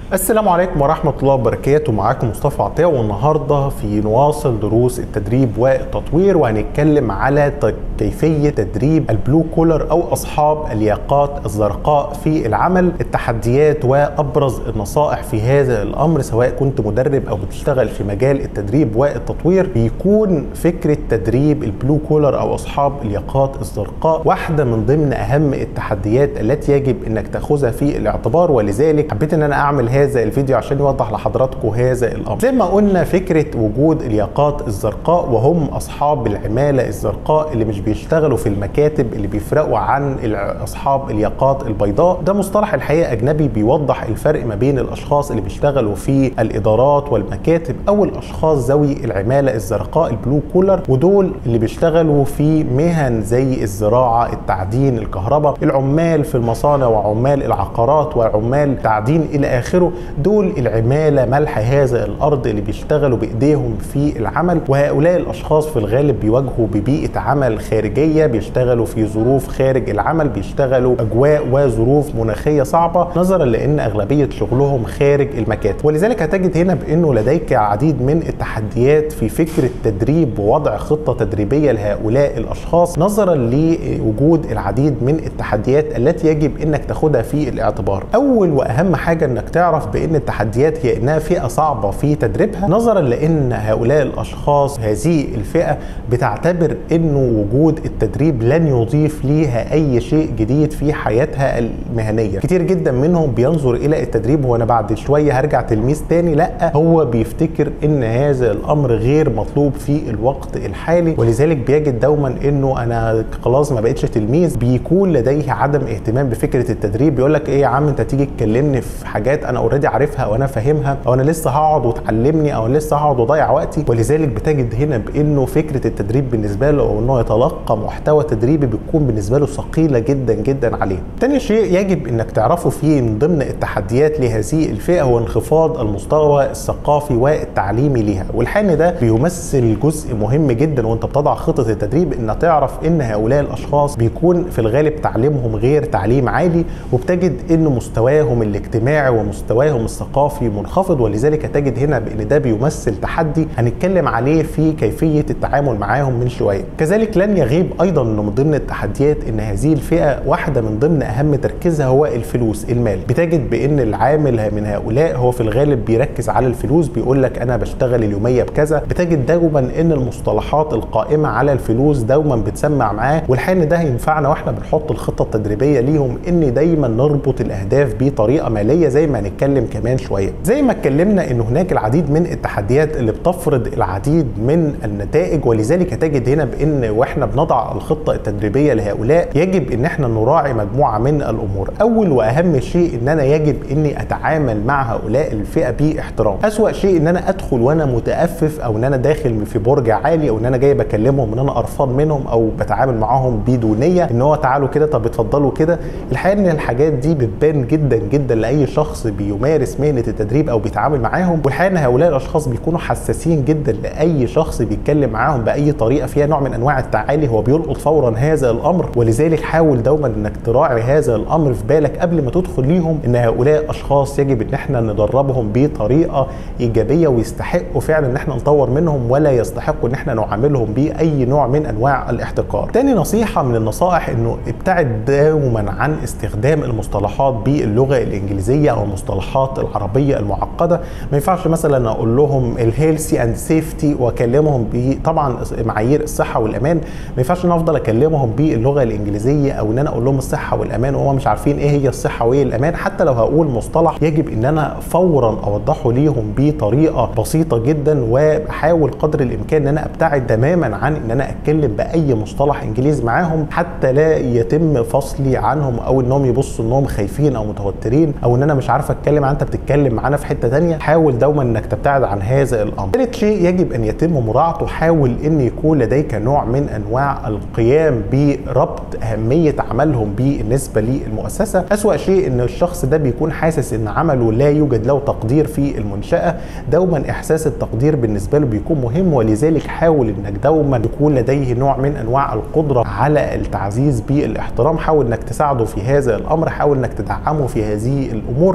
السلام عليكم ورحمة الله وبركاته معاكم مصطفى عطية والنهاردة في نواصل دروس التدريب والتطوير وهنتكلم على ت- كيفية تدريب البلو كولر أو أصحاب الياقات الزرقاء في العمل التحديات وأبرز النصائح في هذا الأمر سواء كنت مدرب أو بتشتغل في مجال التدريب والتطوير بيكون فكرة تدريب البلو كولر أو أصحاب الياقات الزرقاء واحدة من ضمن أهم التحديات التي يجب أنك تأخذها في الاعتبار ولذلك حبيت أن أنا أعمل هذا الفيديو عشان يوضح لحضراتكم هذا الأمر زي ما قلنا فكرة وجود الياقات الزرقاء وهم أصحاب العمالة الزرقاء اللي مش بيشتغلوا في المكاتب اللي بيفرقوا عن الع- أصحاب الياقات البيضاء ده مصطلح الحقيقة أجنبي بيوضح الفرق ما بين الأشخاص اللي بيشتغلوا في الإدارات والمكاتب أو الأشخاص ذوي العمالة الزرقاء البلو كولر ودول اللي بيشتغلوا في مهن زي الزراعة التعدين الكهرباء العمال في المصانع وعمال العقارات وعمال تعدين إلى آخره دول العمالة ملح هذا الأرض اللي بيشتغلوا بإيديهم في العمل وهؤلاء الأشخاص في الغالب بيواجهوا ببيئة عمل خارجية بيشتغلوا في ظروف خارج العمل بيشتغلوا أجواء وظروف مناخية صعبة نظرا لأن أغلبية شغلهم خارج المكاتب ولذلك هتجد هنا بأنه لديك عديد من التحديات في فكرة تدريب ووضع خطة تدريبية لهؤلاء الأشخاص نظرا لوجود العديد من التحديات التي يجب أنك تاخدها في الاعتبار أول وأهم حاجة أنك تعرف بأن التحديات هي أنها فئة صعبة في تدريبها نظرا لأن هؤلاء الأشخاص هذه الفئة بتعتبر أنه وجود التدريب لن يضيف ليها أي شيء جديد في حياتها المهنية كتير جدا منهم بينظر إلى التدريب وأنا بعد شوية هرجع تلميذ تاني لا هو بيفتكر أن هذا الأمر غير مطلوب في الوقت الحالي ولذلك بيجد دوما أنه أنا خلاص ما بقتش تلميذ بيكون لديه عدم اهتمام بفكرة التدريب بيقول لك إيه يا عم أنت تيجي تكلمني في حاجات أنا أوريدي عارفها أو أنا فاهمها أو أنا لسه هقعد وتعلمني أو أنا لسه هقعد وأضيع وقتي ولذلك بتجد هنا بأنه فكرة التدريب بالنسبة له أو أنه يتلقى محتوى تدريبي بتكون بالنسبة له ثقيلة جدا جدا عليه. تاني شيء يجب أنك تعرفه فيه من ضمن التحديات لهذه الفئة هو انخفاض المستوى الثقافي والتعليمي ليها والحين ده بيمثل جزء مهم جدا وانت بتضع خطة التدريب ان تعرف ان هؤلاء الاشخاص بيكون في الغالب تعليمهم غير تعليم عالي وبتجد ان مستواهم الاجتماعي ومستواهم الثقافي منخفض ولذلك تجد هنا بان ده بيمثل تحدي هنتكلم عليه في كيفية التعامل معاهم من شوية كذلك لن يغيب ايضا انه من ضمن التحديات ان هذه الفئة واحدة من ضمن اهم تركيزها هو الفلوس المال بتجد بان العامل من هؤلاء هو في الغالب بيركز على الفلوس بيقول لك انا بشتغل اليوميه بكذا بتجد دوما ان المصطلحات القائمه على الفلوس دوما بتسمع معاه والحين ده هينفعنا واحنا بنحط الخطه التدريبيه ليهم ان دايما نربط الاهداف بطريقه ماليه زي ما هنتكلم كمان شويه زي ما اتكلمنا ان هناك العديد من التحديات اللي بتفرض العديد من النتائج ولذلك هتجد هنا بان واحنا بنضع الخطه التدريبيه لهؤلاء يجب ان احنا نراعي مجموعه من الامور اول واهم شيء ان انا يجب اني اتعامل مع هؤلاء الفئه باحترام اسوا شيء ان انا ادخل وانا متأفف او ان انا داخل في برج عالي او ان انا جاي بكلمهم ان انا قرفان منهم او بتعامل معاهم بدونيه ان هو تعالوا كده طب اتفضلوا كده الحقيقه ان الحاجات دي بتبان جدا جدا لاي شخص بيمارس مهنه التدريب او بيتعامل معاهم والحقيقه ان هؤلاء الاشخاص بيكونوا حساسين جدا لاي شخص بيتكلم معاهم باي طريقه فيها نوع من انواع التعالي هو بيلقط فورا هذا الامر ولذلك حاول دوما انك تراعي هذا الامر في بالك قبل ما تدخل ليهم ان هؤلاء اشخاص يجب ان احنا ندربهم بطريقه ايجابيه ويستحقوا فعلا ان احنا نطور منهم ولا يستحقوا ان احنا نعاملهم باي نوع من انواع الاحتقار. تاني نصيحه من النصائح انه ابتعد دوما عن استخدام المصطلحات باللغه الانجليزيه او المصطلحات العربيه المعقده، ما ينفعش مثلا اقول لهم الهيلثي اند سيفتي واكلمهم ب طبعا معايير الصحه والامان، ما ينفعش ان افضل اكلمهم باللغه الانجليزيه او ان انا اقول لهم الصحه والامان وهم مش عارفين ايه هي الصحه وايه الامان، حتى لو هقول مصطلح يجب ان انا فورا اوضحه ليهم بطريقه بسيطه جدا واحاول قدر الامكان ان انا ابتعد تماما عن ان انا اتكلم باي مصطلح انجليزي معاهم حتى لا يتم فصلي عنهم او انهم يبصوا انهم خايفين او متوترين او ان انا مش عارف اتكلم عن انت بتتكلم معانا في حته تانية حاول دوما انك تبتعد عن هذا الامر ثالث شيء يجب ان يتم مراعاته حاول ان يكون لديك نوع من انواع القيام بربط اهميه عملهم بالنسبه للمؤسسه اسوا شيء ان الشخص ده بيكون حاسس ان عمله لا يوجد له تقدير في المنشاه دوما احساس التقدير بالنسبه له بيكون مهم ولذلك حاول انك دوما يكون لديه نوع من انواع القدره على التعزيز بالاحترام حاول انك تساعده في هذا الامر حاول انك تدعمه في هذه الامور حاول تقول له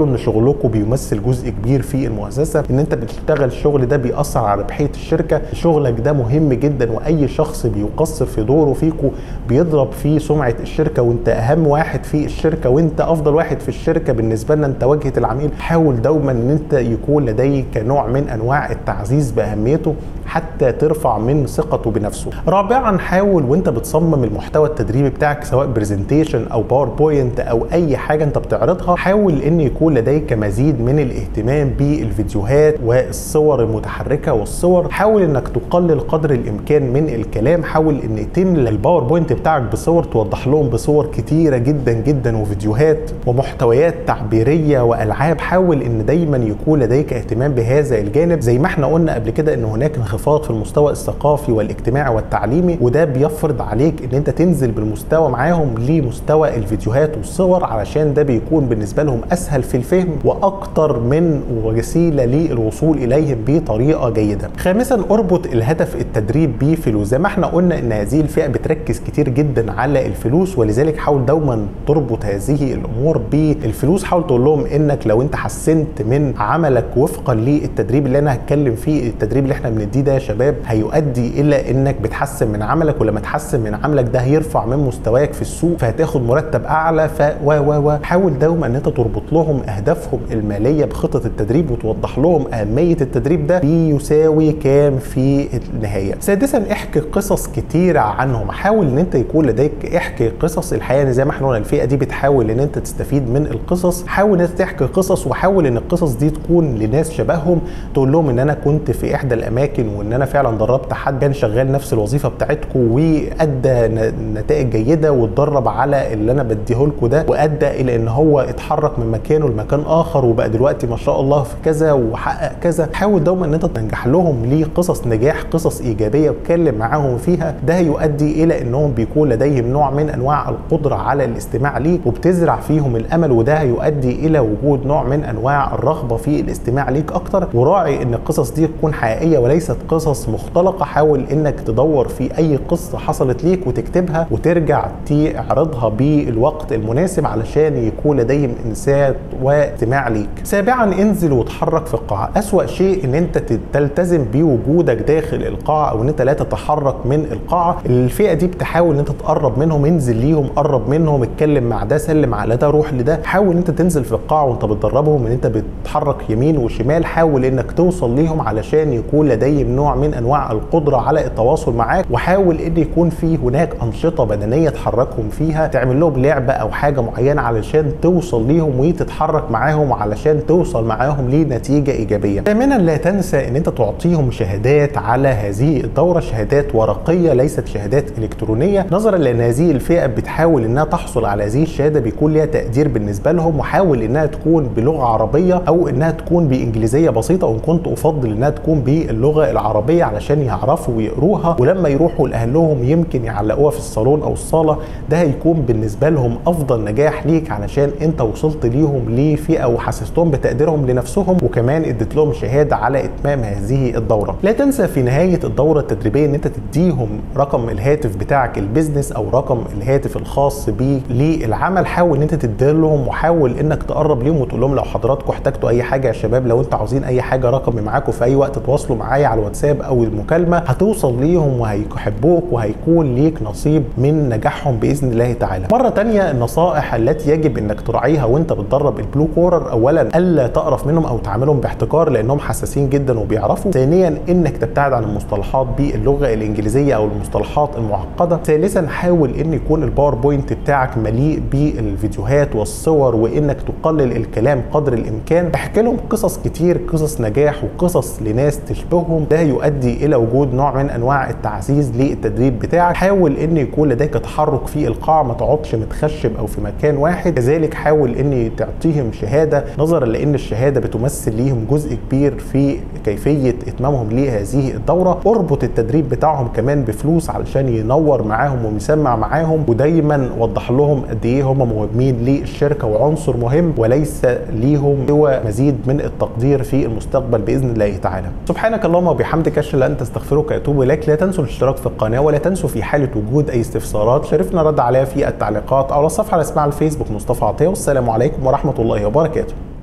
تخيلوا ان شغلكم بيمثل جزء كبير في المؤسسه ان انت بتشتغل الشغل ده بيأثر على ربحيه الشركه شغلك ده مهم جدا واي شخص بيقصر في دوره فيكم بيضرب في سمعه الشركه وانت اهم واحد في الشركه وانت افضل واحد في الشركه بالنسبه لنا انت واجهه العميل حاول دوما ان انت يكون لديك نوع من انواع التعزيز باهميته حتى ترفع من ثقته بنفسه رابعا حاول وانت بتصمم المحتوى التدريبي بتاعك سواء برزنتيشن او باوربوينت او اي حاجه انت بتعرضها حاول ان يكون لديك مزيد من الاهتمام بالفيديوهات والصور المتحركه والصور حاول انك تقلل قدر الامكان من الكلام حاول ان تملى الباوربوينت بتاعك بصور توضح لهم بصور كتيره جدا جدا وفيديوهات ومحتويات تعبيريه والعاب حاول ان دايما يكون لديك اهتمام بهذا الجانب زي ما احنا قلنا قبل كده ان هناك انخفاض في المستوى الثقافي والاجتماعي والتعليمي وده بيفرض عليك ان انت تنزل بالمستوى معاهم لمستوى الفيديوهات والصور علشان ده بيكون بالنسبه لهم اسهل في الفهم واكتر من وسيله للوصول اليهم بطريقه جيده. خامسا اربط الهدف التدريب بفلوس زي ما احنا قلنا ان هذه الفئه بتركز كتير جدا على الفلوس ولذلك حاول دوما تربط هذه الامور بالفلوس حاول تقول لهم انك لو انت حسنت من عملك وفقا للتدريب اللي انا هتكلم فيه التدريب اللي احنا بنديه ده يا شباب هيؤدي الى انك بتحسن من عملك ولما تحسن من عملك ده هيرفع من مستواك في السوق فهتاخد مرتب اعلى ف و و و حاول دوما ان انت تربط لهم اهدافهم الماليه بخطط التدريب وتوضح لهم اهميه التدريب ده بيساوي كام في النهايه سادسا احكي قصص كتيره عنهم حاول ان انت يكون لديك احكي قصص الحقيقه زي ما احنا قلنا الفئه دي بتحاول ان انت تستفيد من القصص حاول ان انت تحكي قصص وحاول ان القصص دي تكون لناس شبههم تقول لهم ان انا كنت في احدى الاماكن وان انا فعلا دربت حد كان شغال نفس الوظيفه بتاعتكم وادى نتائج جيده واتدرب على اللي انا بديه لكم ده وادى الى ان هو اتحرك من مكانه لمكان اخر وبقى دلوقتي ما شاء الله في كذا وحقق كذا حاول دوما ان انت تنجح لهم لقصص نجاح قصص ايجابيه واتكلم معاهم فيها ده يؤدي الى انهم بيكون لديهم نوع من انواع القدره على الاستماع ليك وبتزرع فيهم الامل وده هيؤدي الى وجود نوع من انواع الرغبه في الاستماع ليك اكتر وراعي ان القصص دي تكون حقيقيه وليست قصص مختلقه حاول انك تدور في اي قصه حصلت ليك وتكتبها وترجع تعرضها بالوقت المناسب علشان يكون لديهم انسات واستماع ليك سابعا انزل وتحرك في القاعه اسوا شيء ان انت تلتزم بوجودك داخل القاعه او ان انت لا تتحرك من القاعه الفئه دي بتحاول ان انت تقرب منهم انزل ليهم قرب منهم اتكلم مع ده سلم على ده روح لده حاول ان انت تنزل في القاعه وانت بتدربهم ان انت بتتحرك يمين وشمال حاول انك توصل ليهم علشان يكون لديهم نوع من انواع القدره على التواصل معاك وحاول ان يكون في هناك انشطه بدنيه تحركهم فيها تعمل لهم لعبه او حاجه معينه علشان توصل ليهم وتتحرك معاهم علشان توصل معاهم لنتيجه ايجابيه ثامنا لا تنسى ان انت تعطيهم شهادات على هذه الدوره شهادات ورقيه ليست شهادات الكترونيه نظرا لان هذه الفئه بتحاول انها تحصل على هذه الشهاده بيكون ليها تقدير بالنسبه لهم وحاول انها تكون بلغه عربيه او انها تكون بانجليزيه بسيطه وان كنت افضل انها تكون باللغه العربيه علشان يعرفوا ويقروها ولما يروحوا لاهلهم يمكن يعلقوها في الصالون او الصاله ده هيكون بالنسبه لهم افضل نجاح ليك علشان انت وصلت ليهم لفئه وحسستهم بتقديرهم لنفسهم وكمان اديت لهم شهاده على اتمام هذه الدوره لا تنسى في نهايه الدوره التدريبيه ان انت تديهم رقم الهاتف بتاعك البيزنس او رقم الهاتف الخاص بيه للعمل حاول ان انت تديلهم وحاول انك تقرب ليهم وتقول لهم لو حضراتكم احتجتوا اي حاجه يا شباب لو انتوا عاوزين اي حاجه رقمي معاكم في اي وقت تواصلوا معايا على الواتساب او المكالمه هتوصل ليهم وهيحبوك وهيكون ليك نصيب من نجاحهم باذن الله تعالى مره تانية النصائح التي يجب انك تراعيها وانت بتدرب البلو كورر اولا الا تقرف منهم او تعاملهم باحتكار لانهم حساسين جدا وبيعرفوا ثانيا انك تبتعد عن المصطلحات باللغه الانجليزيه او المصطلحات المعقده ثالثا حاول ان يكون الباوربوينت بتاعك مليء بالفيديوهات والصور وانك تقلل الكلام قدر الامكان احكي لهم قصص كتير قصص نجاح وقصص لناس تشبههم ده يؤدي الى وجود نوع من انواع التعزيز للتدريب بتاعك حاول ان يكون لديك تحرك في القاعه ما تقعدش متخشب او في مكان واحد كذلك حاول ان تعطيهم شهاده نظرا لان الشهاده بتمثل ليهم جزء كبير في كيفيه اتمامهم لهذه الدوره اربط التدريب بتاعهم كمان بفلوس علشان ينور معاهم ويسمع معاهم ودايما وضح لهم قد ايه هم مهمين للشركه وعنصر مهم وليس ليهم سوى مزيد من التقدير في المستقبل باذن الله تعالى سبحانك اللهم وبحمدك اشهد ان استغفرك واتوب اليك لا تنسوا الاشتراك في القناه ولا تنسوا في حاله وجود اي استفسارات شرفنا رد عليها في التعليقات او على الصفحه الرسميه على الفيسبوك مصطفى عطيه والسلام عليكم ورحمه الله وبركاته